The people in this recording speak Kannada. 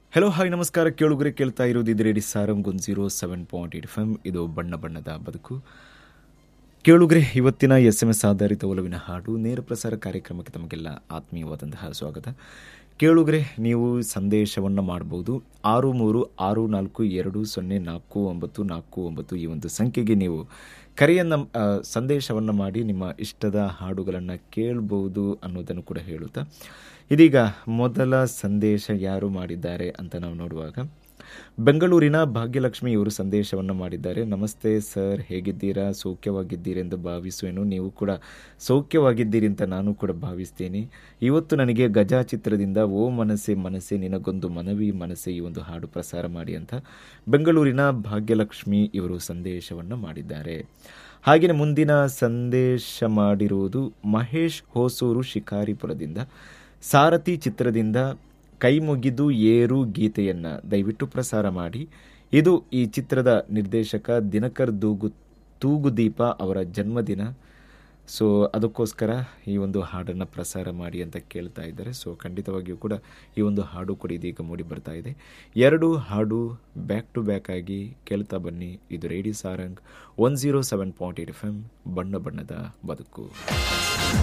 ಹಲೋ ಹಾಯ್ ನಮಸ್ಕಾರ ಕೇಳುಗರೆ ಕೇಳ್ತಾ ಇರೋದು ಇದು radio Sarang one zero seven point eight F M ಇದು ಬಣ್ಣ ಬಣ್ಣದ ಬದುಕು ಕೇಳುಗರೆ ಇವತ್ತಿನ ಎಸ್ ಎಂ ಎಸ್ ಆಧಾರಿತ ಒಲವಿನ ಹಾಡು ನೇರ ಪ್ರಸಾರ ಕಾರ್ಯಕ್ರಮಕ್ಕೆ ತಮಗೆಲ್ಲ ಆತ್ಮೀಯವಾದಂತಹ ಸ್ವಾಗತ ಕೇಳುಗರೆ ನೀವು ಸಂದೇಶವನ್ನು ಮಾಡಬಹುದು ಆರು ಮೂರು ಆರು ನಾಲ್ಕು ಎರಡು ಸೊನ್ನೆ ನಾಲ್ಕು ಒಂಬತ್ತು ನಾಲ್ಕು ಒಂಬತ್ತು ಈ ಒಂದು ಸಂಖ್ಯೆಗೆ ನೀವು ಕರೆಯನ್ನು ಆ, ಸಂದೇಶವನ್ನು ಮಾಡಿ ನಿಮ್ಮ ಇಷ್ಟದ ಹಾಡುಗಳನ್ನು ಕೇಳ್ಬೋದು ಅನ್ನೋದನ್ನು ಕೂಡ ಹೇಳುತ್ತಾ ಇದೀಗ ಮೊದಲ ಸಂದೇಶ ಯಾರು ಮಾಡಿದ್ದಾರೆ ಅಂತ ನಾವು ನೋಡುವಾಗ ಬೆಂಗಳೂರಿನ ಭಾಗ್ಯಲಕ್ಷ್ಮಿ ಇವರು ಸಂದೇಶವನ್ನು ಮಾಡಿದ್ದಾರೆ ನಮಸ್ತೆ ಸರ್ ಹೇಗಿದ್ದೀರಾ ಸೌಖ್ಯವಾಗಿದ್ದೀರಿ ಎಂದು ಭಾವಿಸುವೆನು ನೀವು ಕೂಡ ಸೌಖ್ಯವಾಗಿದ್ದೀರಿ ಅಂತ ನಾನು ಕೂಡ ಭಾವಿಸ್ತೇನೆ ಇವತ್ತು ನನಗೆ ಗಜಾ ಚಿತ್ರದಿಂದ ಓ ಮನಸ್ಸೆ ಮನಸ್ಸೆ ನಿನಗೊಂದು ಮನವಿ ಮನಸ್ಸೆ ಈ ಒಂದು ಹಾಡು ಪ್ರಸಾರ ಮಾಡಿ ಅಂತ ಬೆಂಗಳೂರಿನ ಭಾಗ್ಯಲಕ್ಷ್ಮಿ ಇವರು ಸಂದೇಶವನ್ನು ಮಾಡಿದ್ದಾರೆ ಹಾಗೆಯೇ ಮುಂದಿನ ಸಂದೇಶ ಮಾಡಿರುವುದು ಮಹೇಶ್ ಹೊಸೂರು ಶಿಕಾರಿಪುರದಿಂದ ಸಾರಥಿ ಚಿತ್ರದಿಂದ ಕೈ ಮುಗಿದು ಏರು ಗೀತೆಯನ್ನ ದಯವಿಟ್ಟು ಪ್ರಸಾರ ಮಾಡಿ ಇದು ಈ ಚಿತ್ರದ ನಿರ್ದೇಶಕ ದಿನಕರ್ ದೂಗು ತೂಗುದೀಪ ಅವರ ಜನ್ಮದಿನ ಸೊ ಅದಕ್ಕೋಸ್ಕರ ಈ ಒಂದು ಹಾಡನ್ನು ಪ್ರಸಾರ ಮಾಡಿ ಅಂತ ಕೇಳ್ತಾ ಇದ್ದಾರೆ ಸೊ ಖಂಡಿತವಾಗಿಯೂ ಕೂಡ ಈ ಒಂದು ಹಾಡು ಕೂಡ ಇದೀಗ ಮೂಡಿ ಬರ್ತಾ ಇದೆ ಎರಡು ಹಾಡು ಬ್ಯಾಕ್ ಟು ಬ್ಯಾಕ್ ಆಗಿ ಕೇಳ್ತಾ ಬನ್ನಿ ಇದು radio Sarang one zero seven point eight F M ಬಣ್ಣ ಬಣ್ಣದ ಬದುಕು